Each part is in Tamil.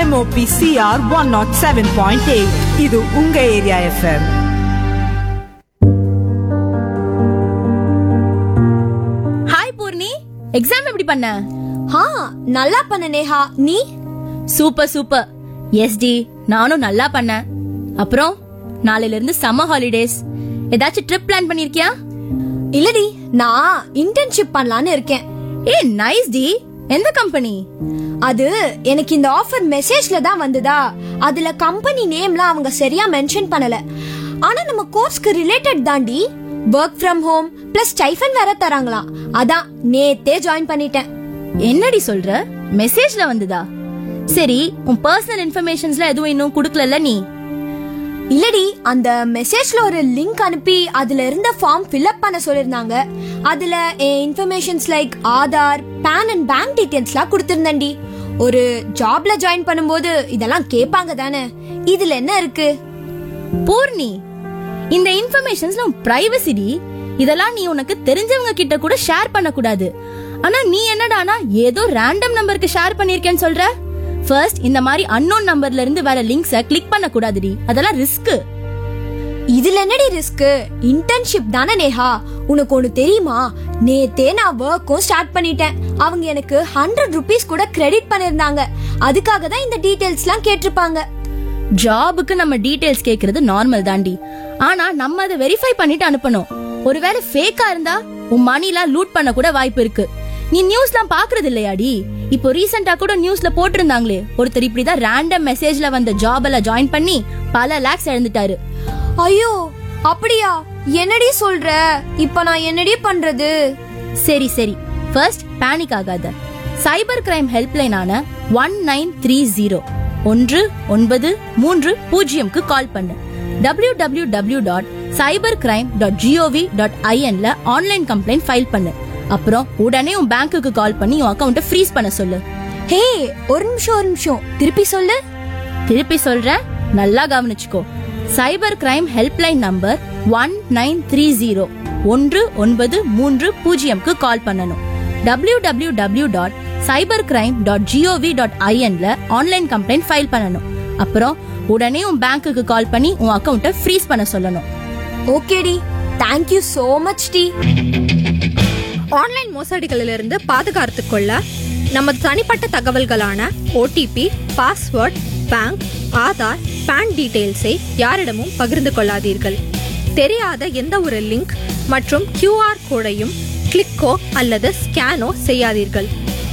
MOP CR one naught seven point eight இது உங்க area FM hi Poorni exam எப்படி பண்ண ஹா நல்லா பண்ண நேஹா நீ சூப்பர் சூப்பர் எஸ்டி நானும் நல்லா பண்ணேன் அப்புறம் நாளையில இருந்து சம்மர் ஹாலிடேஸ் ஏதாச்சும் ட்ரிப் பிளான் பண்ணிருக்கியா இல்லடி நான் இன்டர்ன்ஷிப் பண்ணலான்னு இருக்கேன் ஏ நைஸ் டி எந்த கம்பெனி அது எனக்கு இந்த ஆஃபர் மெசேஜ்ல தான் வந்ததா அதுல கம்பெனி நேம்லாம் அவங்க சரியா மென்ஷன் பண்ணல ஆனா நம்ம கோர்ஸ்க்கு ரிலேட்டட் தாண்டி work from home plus stipend வேற தராங்களாம் அதான் நேத்தே ஜாயின் பண்ணிட்டேன் என்னடி சொல்ற மெசேஜ்ல வந்ததா சரி உன் பர்சனல் இன்ஃபர்மேஷன்ஸ்ல எதுவும் இன்னும் குடுக்கலல்ல நீ இல்லடி அந்த மெசேஜ்ல ஒரு லிங்க் அனுப்பி அதுல இருந்த ஃபார்ம் ஃபில்அப் பண்ண சொல்லிருந்தாங்க அதுல என் informations like Aadhaar PAN and bank டீடைல்ஸ்லாம் கொடுத்திருந்தேன்டி ஒரு ஜாப்ல ஜாயின் பண்ணும்போது இதெல்லாம் கேட்பாங்க தானே இதுல என்ன இருக்கு பூர்ணி இந்த இன்ஃபர்மேஷன்ஸ்ல உன் பிரைவசி டி இதெல்லாம் நீ உனக்கு தெரிஞ்சவங்க கிட்ட கூட ஷேர் பண்ண கூடாது ஆனா நீ என்னடானா ஏதோ ரேண்டம் நம்பருக்கு ஷேர் பண்ணிருக்கேன்னு சொல்ற ஃபர்ஸ்ட் இந்த மாதிரி அன்னோன் நம்பர்ல இருந்து வர லிங்க்ஸ கிளிக் பண்ண கூடாதுடி அதெல்லாம் ரிஸ்க் இதுல என்னடி ரிஸ்க் இன்டர்ன்ஷிப் தானே நேஹா உனக்கு ஒண்ணு தெரியுமா நேத்தே நான் ஒர்க்கும் ஸ்டார்ட் பண்ணிட்டேன் அவங்க எனக்கு ஹண்ட்ரட் ருபீஸ் கூட கிரெடிட் பண்ணிருந்தாங்க அதுக்காக தான் இந்த டீடைல்ஸ்லாம் கேட்டிருப்பாங்க ஜாபுக்கு நம்ம டீடைல்ஸ் கேக்குறது நார்மல் தாண்டி ஆனா நம்ம அதை வெரிஃபை பண்ணிட்டு அனுப்பணும் ஒருவேளை ஃபேக்கா இருந்தா உன் மணிலாம் லூட் பண்ண கூட வாய்ப்பு இருக்கு நீ நியூஸ்லாம் பாக்குறது இல்லையாடி இப்போ ரீசெண்டா கூட நியூஸ்ல போட்டிருந்தாங்களே ஒருத்தர் இப்படிதான் ரேண்டம் மெசேஜ்ல வந்த ஜாப் எல்லாம் ஜாயின் பண்ணி பல லேக்ஸ் இழந்துட்டாரு ஐயோ அப்படியா என்னடி சொல்ற இப்ப நான் என்னடி பண்றது சரி சரி ஃபர்ஸ்ட் பேனிக் ஆகாத சைபர் கிரைம் ஹெல்ப்லைனான ஒன் நைன் த்ரீ ஜீரோ ஒன்று ஒன்பது மூன்று பூஜ்ஜியம்க்கு கால் பண்ணு W W W dot cyber crime dot GOV dot ஐஎன்ல ஆன்லைன் கம்ப்ளைண்ட் ஃபைல் பண்ணு அப்புறம் உடனே உன் பேங்க்குக்கு கால் பண்ணி உன் அக்கௌண்ட்டை ஃப்ரீஸ் பண்ண சொல்லு ஹே ஒரு நிமிஷம் ஒரு நிமிஷம் திருப்பி சொல்லு திருப்பி சொல்றேன் நல்லா கவனிச்சுக்கோ cyber crime helpline number one nine three zero ஒன்று ஒன்பது மூன்று பூஜ்ஜியம்க்கு கால் பண்ணணும் W W W dot cyber crime dot GOV dot ஐஎன்ல ஆன்லைன் கம்ப்ளைண்ட் ஃபைல் பண்ணணும் அப்புறம் உடனே உன் பேங்க்குக்கு கால் பண்ணி உன் அக்கௌண்ட்டை ஃப்ரீஸ் பண்ண சொல்லணும் ஓகேடி தேங்க்யூ சோ மச் டி ஆன்லைன் மோசடிகளிலிருந்து பாதுகாத்துக் கொள்ள நமது தனிப்பட்ட தகவல்களான OTP password bank Aadhaar PAN டீடைல்ஸை யாரிடமும் பகிர்ந்து கொள்ளாதீர்கள் தெரியாத எந்த ஒரு லிங்க் மற்றும் கியூஆர் கோடையும் கிளிக்கோ அல்லது ஸ்கேனோ செய்யாதீர்கள்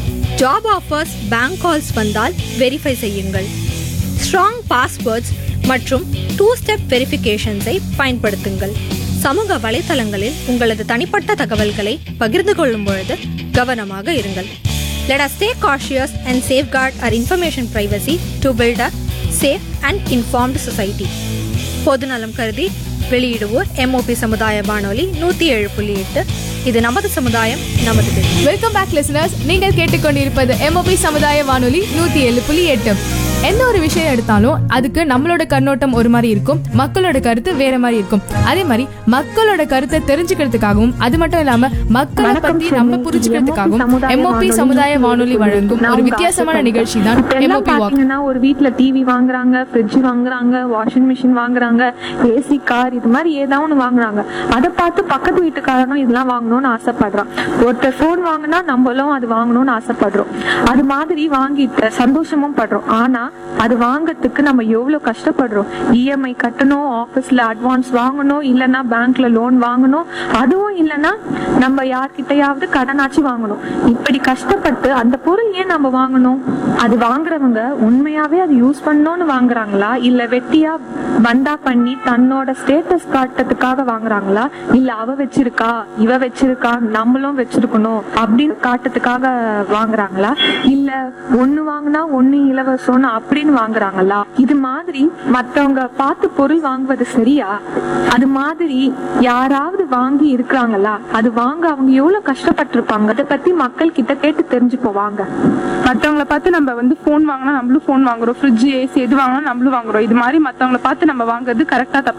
ஜாப் ஆஃபர்ஸ் பேங்க் கால்ஸ் வந்தால் வெரிஃபை செய்யுங்கள் ஸ்ட்ராங் பாஸ்வேர்ட்ஸ் மற்றும் டூ ஸ்டெப் வெரிஃபிகேஷன்ஸை பயன்படுத்துங்கள் சமூக வலைத்தளங்களில் உங்களது தனிப்பட்ட தகவல்களை பகிர்ந்து கொள்ளும் பொழுது கவனமாக இருங்கள் Let us stay cautious and safeguard our information privacy to build a safe and informed society. பொதுநலம் கருதி வெளியிடுவோர் எம்ஓபி சமுதாய வானொலி நூத்தி ஏழு புள்ளி எட்டு இது நமது சமுதாயம் நமது பெருமை. வெல்கம் பேக் லிசனர்ஸ் நீங்கள் கேட்டுக்கொண்டிருப்பது எம்ஓபி சமுதாய வானொலி நூத்தி ஏழு புள்ளி எட்டு எந்த ஒரு விஷயம் எடுத்தாலும் அதுக்கு நம்மளோட கண்ணோட்டம் ஒரு மாதிரி இருக்கும் மக்களோட கருத்து வேற மாதிரி இருக்கும் அதே மாதிரி மக்களோட கருத்தை தெரிஞ்சுக்கிறதுக்காகவும் அது மட்டும் இல்லாம மக்களை பத்தி நம்ம புரிஞ்சுக்கிறதுக்காகவும் எம்ஓபி சமுதாய வானொலி வழங்கும் ஒரு வித்தியாசமான நிகழ்ச்சி தான் இப்ப எல்லாம் எம்ஓபி வாக் பாத்தீங்கன்னா ஒரு வீட்ல டிவி வாங்குறாங்க ஃப்ரிட்ஜ் வாங்குறாங்க வாஷிங் மிஷின் வாங்குறாங்க ஏசி கார் இது மாதிரி ஏதாவது ஒண்ணு வாங்குறாங்க அதை பார்த்து பக்கத்து வீட்டுக்காரனும் இதெல்லாம் வாங்கணும்னு ஆசைப்படுறான் ஒருத்தர் ஃபோன் வாங்கினா நம்மளும் அது வாங்கணும்னு ஆசைப்படுறோம் அது மாதிரி வாங்கிட்டு சந்தோஷமும் படுறோம் ஆனா அது வாங்கறதுக்கு நம்ம எவ்வளவு கஷ்டப்படுறோம் இஎம்ஐ கட்டணும் ஆபீஸ்ல அட்வான்ஸ் வாங்கணும் இல்லைன்னா பேங்க்ல லோன் வாங்கணும் அதுவும் இல்லைன்னா நம்ம யார்கிட்டயாவது கடனாச்சு வாங்கணும் இப்படி கஷ்டப்பட்டு அந்த பொருள் ஏன் நம்ம வாங்கணும் அது வாங்குறவங்க உண்மையாவே அது யூஸ் பண்ணணும்னு வாங்குறாங்களா இல்ல வெட்டியா பண்டா பண்ணி தன்னோட ஸ்டேட்டஸ் காட்டுறதுக்காக வாங்குறாங்களா இல்ல அவ வச்சிருக்கா இவ வச்சிருக்கா நம்மளும் வச்சிருக்கணும் அப்படின்னு காட்டுறதுக்காக வாங்குறாங்களா இல்ல ஒண்ணு வாங்கினா ஒண்ணு இலவசம்னு அப்படின்னு வாங்குறாங்களா இது மாதிரி மத்தவங்க பார்த்து பொருள் வாங்குவது சரியா அது மாதிரி யாராவது வாங்கி இருக்கிறாங்களா அது வாங்க அவங்க எவ்வளவு கஷ்டப்பட்டிருப்பாங்க அதை பத்தி மக்கள் கிட்ட கேட்டு தெரிஞ்சுப்போம் வாங்க மத்தவங்கள பார்த்து நம்ம வந்து ஃபோன் வாங்கினா நம்மளும் ஃபோன் வாங்குறோம் ஃப்ரிட்ஜ் ஏசி எது வாங்கினா நம்மளும் வாங்குறோம் இது மாதிரி மத்தவங்கள பார்த்து நம்ம வாங்குறது கரெக்டா தப்பு